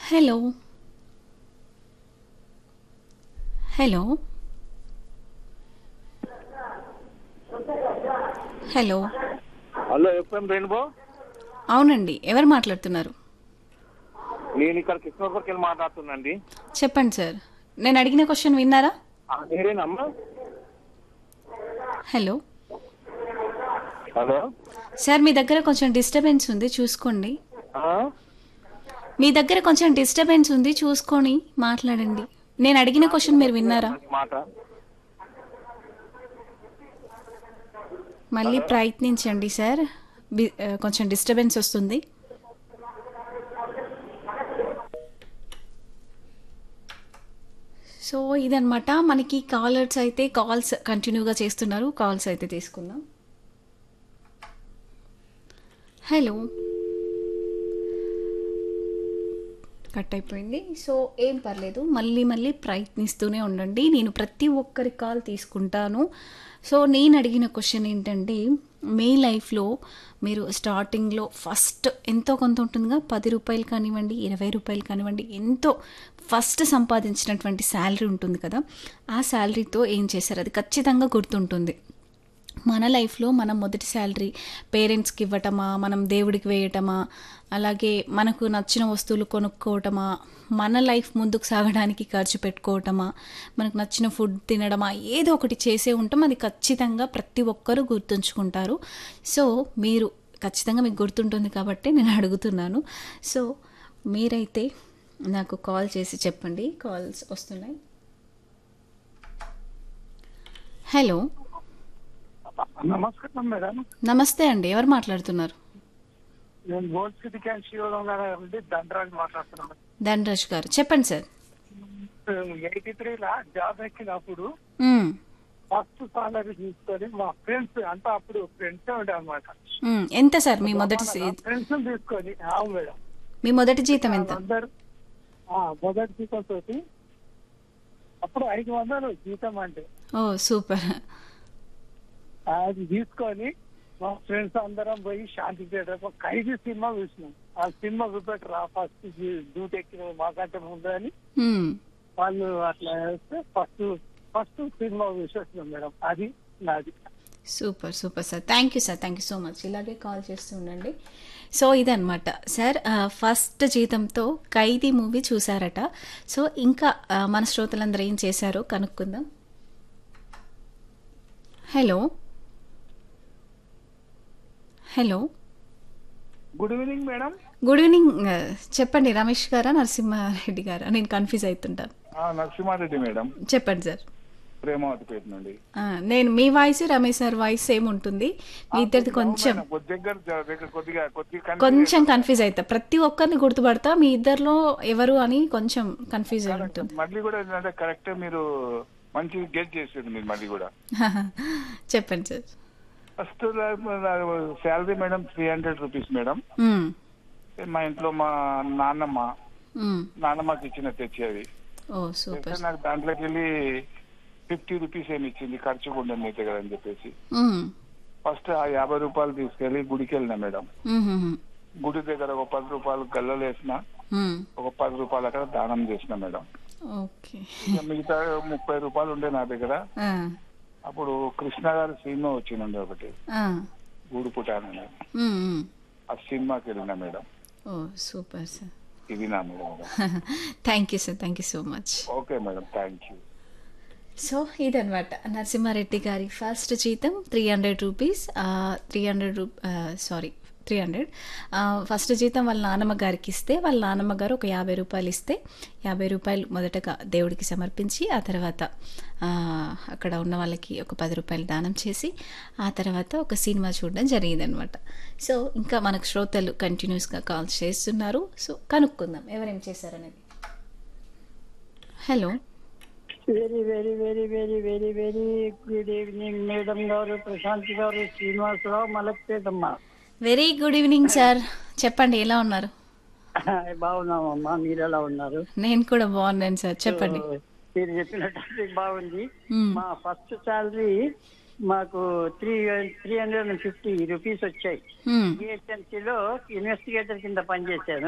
Hello hello hello hello FM rainbow అవునండి ఎవరు మాట్లాడుతున్నారు నేను ఇక్కడ కృష్ణపూర్కి వెళ్ళి మాట్లాడుతున్నాండి చెప్పండి సార్ నేను అడిగిన క్వశ్చన్ విన్నారా ఆ, మీరేనమ్మా హలో హలో సార్ మీ దగ్గర కొంచెం డిస్టర్బెన్స్ ఉంది చూసుకోండి ఆ? మీ దగ్గర కొంచెం డిస్టర్బెన్స్ ఉంది చూసుకొని మాట్లాడండి నేను అడిగిన క్వశ్చన్ మీరు విన్నారా మాట మళ్ళీ ప్రయత్నించండి సార్ బి- ఆ, కొంచెం డిస్టర్బెన్స్ వస్తుంది సో ఇదనమాట మనకి కాలర్స్ అయితే కాల్స్ కంటిన్యూగా చేస్తున్నారు కాల్స్ అయితే తీసుకుందాం హలో కట్ అయిపోయింది సో ఏం పర్లేదు మళ్ళీ మళ్ళీ ప్రయత్నిస్తూనే ఉండండి నేను ప్రతి ఒక్కరి కాల్ తీసుకుంటాను సో నేను అడిగిన క్వశ్చన్ ఏంటంటే మీ లైఫ్లో మీరు స్టార్టింగ్లో ఫస్ట్ ఎంతో కొంత ఉంటుందిగా పది రూపాయలు కానివ్వండి ఇరవై రూపాయలు కానివ్వండి ఎంతో ఫస్ట్ సంపాదించినటువంటి శాలరీ ఉంటుంది కదా ఆ శాలరీతో ఏం చేశారు అది ఖచ్చితంగా గుర్తుంటుంది మన లైఫ్లో మనం మొదటి శాలరీ పేరెంట్స్కి ఇవ్వటమా మనం దేవుడికి వేయటమా అలాగే మనకు నచ్చిన వస్తువులు కొనుక్కోవటమా మన లైఫ్ ముందుకు సాగడానికి ఖర్చు పెట్టుకోవటమా మనకు నచ్చిన ఫుడ్ తినడమా ఏదో ఒకటి చేసే ఉంటాం అది ఖచ్చితంగా ప్రతి ఒక్కరూ గుర్తుంచుకుంటారు సో మీరు ఖచ్చితంగా మీకు గుర్తుంటుంది కాబట్టి నేను అడుగుతున్నాను సో మీరైతే నాకు కాల్ చేసి చెప్పండి కాల్స్ వస్తున్నాయి హలో నమస్కారం మేడం నమస్తే అండి ఎవరు మాట్లాడుతున్నారు నేను గోల్డ్ సిటీ క్యాన్ శివరాం గారు నుండి దండరాజ్ మాట్లాడుతున్నాను ధనరాజ్ గారు చెప్పండి సార్ ఎయిటీ త్రీ లా జాబ్ ఎక్కినప్పుడు మ్మ్. ఫస్ట్ సాలరీ తీసుకొని మా ఫ్రెండ్స్ అంతా అప్పుడు ఫ్రెండ్స్ ఉండే అనమాట మ్మ్. ఎంత సార్ మీ మొదటి సీ- ఫ్రెండ్స్ తీసుకొని అవును మేడం మీ మొదటి జీతం ఎంత అందరు ఆ, మొదటి జీతం తోటి అప్పుడు ఐదు వందలు జీతం అంటే ఓ సూపర్ అది తీసుకొని మా ఫ్రెండ్స్ అందరం పోయి శాంతి థియేటర్ ఖైదీ సినిమా చూసినాం ఆ సినిమా చూపెట్టరా ఫస్ట్ డ్యూటీ ఎక్కిన మాకంటే ముందు అని మ్మ్. వాళ్ళు అట్లా వేస్తే ఫస్ట్ ఫస్ట్ సినిమా చూసేస్తున్నాం మేడం అది నాది super super sir thank you sir thank you so much ఇలాగే కాల్ చేస్తూ ఉండండి సో ఇదనమాట సార్ ఆ, ఫస్ట్ జీతంతో ఖైదీ మూవీ చూసారట సో ఇంకా ఆ, మన శ్రోతలందరూ ఏం చేశారో కనుక్కుందాం hello hello good evening madam good evening ఆ, చెప్పండి రమేష్ గారా నరసింహారెడ్డి గారా నేను కన్ఫ్యూజ్ అవుతుంటాను నరసింహారెడ్డి మేడం చెప్పండి సార్ ప్రేమావతిపేట నుండి ఆ, నేను మీ voice Ramesh sir voice same ఉంటుంది మీ ఇద్దరిది కొంచెం మేడం, కొద్ది దగ్గర దగ్గర కొద్దిగా కొద్దిగా కన్ఫ్యూజ్ కొంచెం కన్ఫ్యూజ్ అవుతా ప్రతి ఒక్కరిని గుర్తుపడతా మీ ఇద్దరిలో ఎవరు అని కొంచెం కన్ఫ్యూజ్ అయి ఉంటుంది మళ్ళీ కూడా ఏంటంటే కరెక్ట్ మీరు మంచి గెట్ చేసేది మీరు మళ్ళీ కూడా చెప్పండి sir first salary madam three hundred rupees madam మ్మ్. మా ఇంట్లో మా నాన్నమ్మ మ్మ్. నాన్నమ్మకి ఇచ్చిన తెచ్చేది ఓ సూపర్ అయితే నాకు దాంట్లోకి వెళ్ళి ఫిఫ్టీ రూపీస్ ఏమి ఇచ్చింది ఖర్చు కూడా మీ దగ్గర అని చెప్పేసి మ్మ్. ఫస్ట్ ఆ యాభై రూపాయలు తీసుకెళ్లి గుడికి వెళ్ళిన మేడం మ్మ్, మ్మ్, గుడి దగ్గర ఒక పది రూపాయలు గల్లలు వేసిన మ్మ్. ఒక పది రూపాయలు అక్కడ దానం చేసిన మేడం ఓకే ఇక మిగతా ముప్పై రూపాయలు ఉండే నా దగ్గర ఆ, అప్పుడు కృష్ణ గారి సినిమా వచ్చిందండి ఒకటి ఆ. గూడు పుటానని మ్మ్, మ్మ్. ఆ సినిమాకి వెళ్ళిన మేడం ఓ సూపర్ సార్ ఇది నా madam thank you sir thank you so much okay madam thank you so ఇదనమాట నరసింహారెడ్డి గారి ఫస్ట్ జీతం three hundred rupees three hundred రూ సారీ త్రీ హండ్రెడ్ ఫస్ట్ జీతం వాళ్ళ నాన్నమ్మ గారికి ఇస్తే వాళ్ళ నాన్నమ్మ గారు ఒక యాభై రూపాయలు ఇస్తే యాభై రూపాయలు మొదటగా దేవుడికి సమర్పించి ఆ తర్వాత ఆ, అక్కడ ఉన్న వాళ్ళకి ఒక పది రూపాయలు దానం చేసి ఆ తర్వాత ఒక సినిమా చూడడం జరిగిందనమాట సో ఇంకా మనకు శ్రోతలు కంటిన్యూస్గా కాల్ చేస్తున్నారు సో కనుక్కుందాం ఎవరేం చేశారనేది hello very very very very very very good evening madam garu Prashanth garu Srinivasa Rao మలక్పేటమ్మ వెరీ గుడ్ ఈవినింగ్ సార్ చెప్పండి ఎలా ఉన్నారు బాగున్నామమ్మా మీరు ఎలా ఉన్నారు నేను కూడా బాగున్నాను సార్ చెప్పండి మీరు చెప్పిన టాపిక్ బాగుంది మ్మ్. మా ఫస్ట్ శాలరీ మాకు three three hundred and fifty rupees వచ్చాయి మ్మ్. జిహెచ్ఎంసీలో ఇన్వెస్టిగేటర్ కింద పనిచేశాను